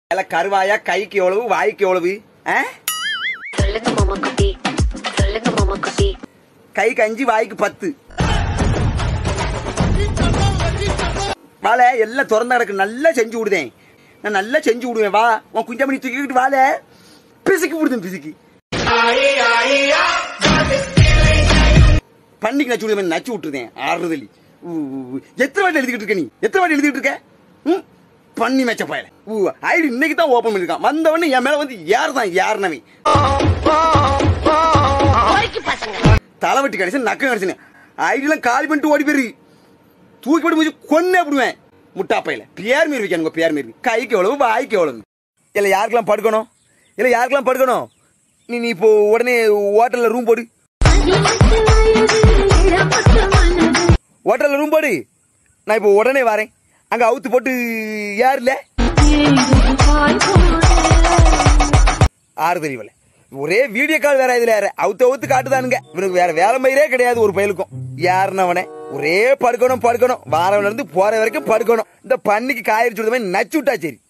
இல்ல கருவாயா கைக்கு எவ்வளவு வாய்க்கு எவ்வளவு ஆ? சொல்லுங்க மாமா குட்டி சொல்லுங்க மாமா குட்டி கைக்கு அஞ்சு வாய்க்கு பத்து வாழ எல்லாம் திறந்த கிடக்கு நல்லா செஞ்சு விடுதேன் நான் நல்லா செஞ்சு விடுவேன் வா உன் குஞ்சமணி தூக்கிக்கிட்டு வாழ பிசுக்கி விடுதேன் பிசுக்கி பண்ணிக்கு நச்சு விடுவேன் நச்சு விட்டுருதேன் ஆறுதலி ஊ, ஊ, ஊ. எத்தனை வாட்டி எழுதிக்கிட்டு இருக்க நீ எத்தனை வாட்டி எழுதிக்கிட்டு இருக்க ம் பண்ணி மேச்ச பயல ஊ ஐடி இன்னைக்கு தான் ஓப்பன் பண்ணிருக்கான் வந்தவொடனே என் மேல வந்து யார் தான் யாருனவே தலைவட்டி கடைசி நக்க கடைசி ஐடியெல்லாம் காலி பண்ணிட்டு ஓடி போயிரு தூக்கி போட்டு முடிச்சு கொன்னே விடுவேன் முட்டாப்பையில பேர் மீறி வைக்கணுங்க பேர் மீறி கைக்கு எவ்வளவு வாய்க்கு எவ்வளவு இல்லை யாருக்கெல்லாம் படுக்கணும் இல்லை யாருக்கெல்லாம் படுக்கணும் நீ நீ இப்போ உடனே ஹோட்டல்ல ரூம் போடு ஹோட்டல்ல ரூம் போடு நான் இப்போ உடனே வரேன் அங்க அவுத்து போட்டு யார் இல்ல ஆறு தெரியவில்லை ஒரே வீடியோ கால் வேற இதுல வேற அவுத்து அவுத்து காட்டுதானுங்க இவனுக்கு வேற வேலை மயிரே கிடையாது ஒரு பயலுக்கும் யாருன்னவனே ஒரே படுக்கணும் படுக்கணும் வாரவன்ல இருந்து போற வரைக்கும் படுக்கணும் இந்த பண்ணிக்கு காயரிச்சு விடுற மாதிரி நச்சு விட்டா சரி